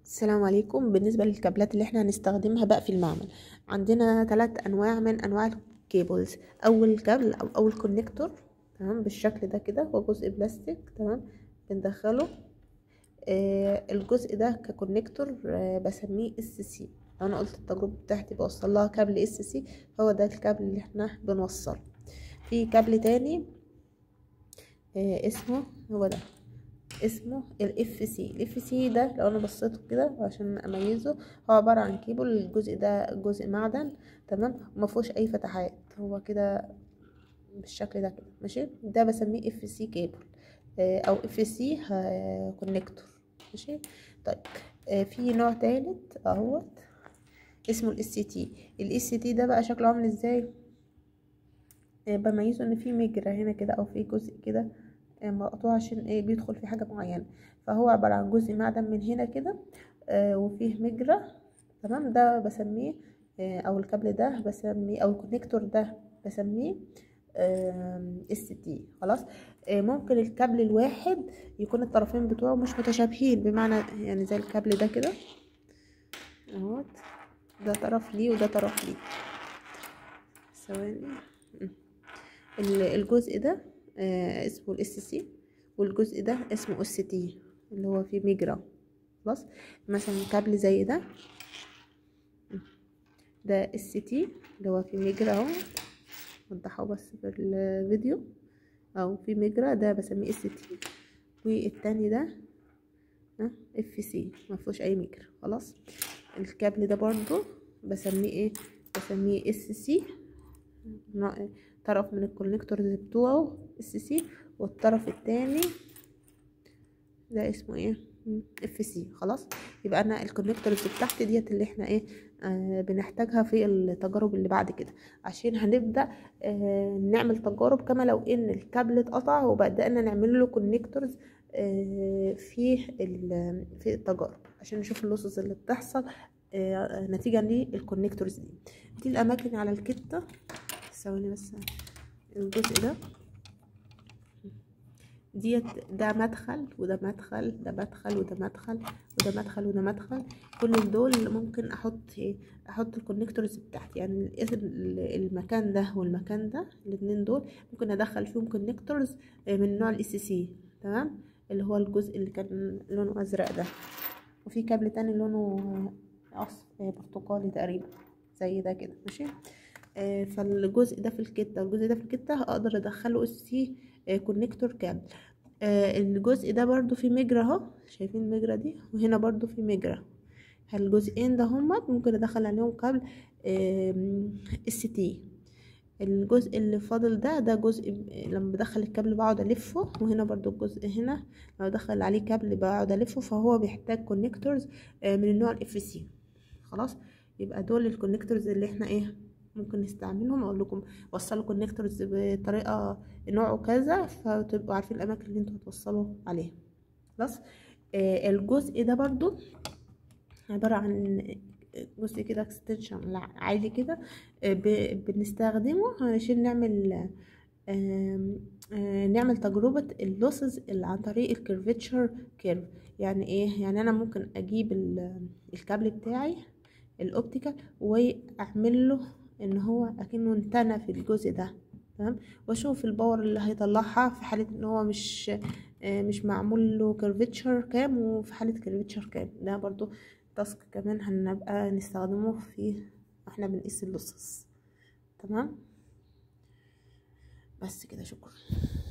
السلام عليكم بالنسبة للكابلات اللي احنا هنستخدمها بقى في المعمل عندنا ثلاث انواع من انواع الكيبلز اول كابل او اول كونكتور تمام بالشكل ده كده هو جزء بلاستيك تمام بندخله آه الجزء ده ككونكتور آه بسميه اس سي لو انا قلت التجربة بتاعتي بوصل لها كابل اس سي هو ده الكابل اللي احنا بنوصله في كابل تاني آه اسمه هو ده اسمه الاف سي الاف سي ده لو انا بصيته كده عشان اميزه هو عباره عن كيبل الجزء ده جزء معدن تمام وما فيهوش اي فتحات هو كده بالشكل ده كده ماشي ده بسميه اف سي كيبل او اف سي كونكتور ماشي طيب آه في نوع تالت اهوت اسمه الاس تي الاس تي ده بقى شكله عامل ازاي آه بميزه ان في مجرى هنا كده او في جزء كده مقطوع عشان ايه بيدخل في حاجه معينه فهو عباره عن جزء معدن من هنا كده آه وفيه مجرى تمام ده بسميه آه او الكابل ده بسميه او الكونكتور ده بسميه اس تي خلاص آه ممكن الكابل الواحد يكون الطرفين بتوعه مش متشابهين بمعنى يعني زي الكابل ده كده اهوت ده طرف ليه وده طرف ليه ثواني الجزء ده آه اسمه الاس سي والجزء ده اسمه اس تي اللي هو فيه مجرى خلاص مثلا كابل زي ده ده اس تي اللي هو فيه مجرى اهو وضحه بس في الفيديو او في مجرى ده بسميه اس تي والتاني ده اف سي ما فيهوش اي مجرى خلاص الكابل ده برضو بسميه ايه بسميه اس سي طرف من الكونكتورز بتوعه اس سي والطرف التاني ده اسمه ايه اف سي خلاص يبقى انا الكونكتورز بتاعتي ديت اللي احنا ايه آه بنحتاجها في التجارب اللي بعد كده عشان هنبدا آه نعمل تجارب كما لو ان الكابل اتقطع وبدانا نعمل له كونكتورز آه في في التجارب عشان نشوف اللوسز اللي بتحصل آه نتيجه للكونكتورز دي دي الاماكن على الكتة ثواني بس الجزء ده ديت ده مدخل وده مدخل ده مدخل وده مدخل وده مدخل وده مدخل كل دول ممكن احط ايه احط الكونكتورز بتاعتي يعني المكان ده والمكان ده الاتنين دول ممكن ادخل فيهم كونكتورز من نوع الاس سي تمام اللي هو الجزء اللي كان لونه ازرق ده وفي كابل تاني لونه اصفر برتقالي تقريبا زي ده كده ماشي آه فالجزء ده في الكتة والجزء ده في الكتة هقدر ادخله اس سي كونكتور كابل آه الجزء ده برضو في مجرى اهو شايفين المجرى دي وهنا برضو في مجرى الجزئين ده هما ممكن ادخل عليهم كابل اس تي الجزء اللي فاضل ده ده جزء لما بدخل الكابل بقعد الفه وهنا برضو الجزء هنا لما بدخل عليه كابل بقعد الفه فهو بيحتاج كونكتورز آه من النوع الاف سي خلاص يبقى دول الكونكتورز اللي احنا ايه ممكن نستعملهم اقول لكم وصلوا كونكتورز بطريقه نوعه كذا فتبقوا عارفين الاماكن اللي انتوا هتوصلوا عليها خلاص آه الجزء ده برضو عباره عن جزء كده اكستنشن عادي كده آه بنستخدمه علشان نعمل آه آه نعمل تجربة اللوسز اللي عن طريق الكيرفتشر كيرف يعني ايه يعني انا ممكن اجيب الكابل بتاعي الاوبتيكال واعمل له ان هو اكنه انتنى في الجزء ده تمام واشوف الباور اللي هيطلعها في حاله ان هو مش مش معمول له كيرفتشر كام وفي حاله كيرفتشر كام ده برضو تاسك كمان هنبقى نستخدمه في واحنا بنقيس اللصص تمام بس كده شكرا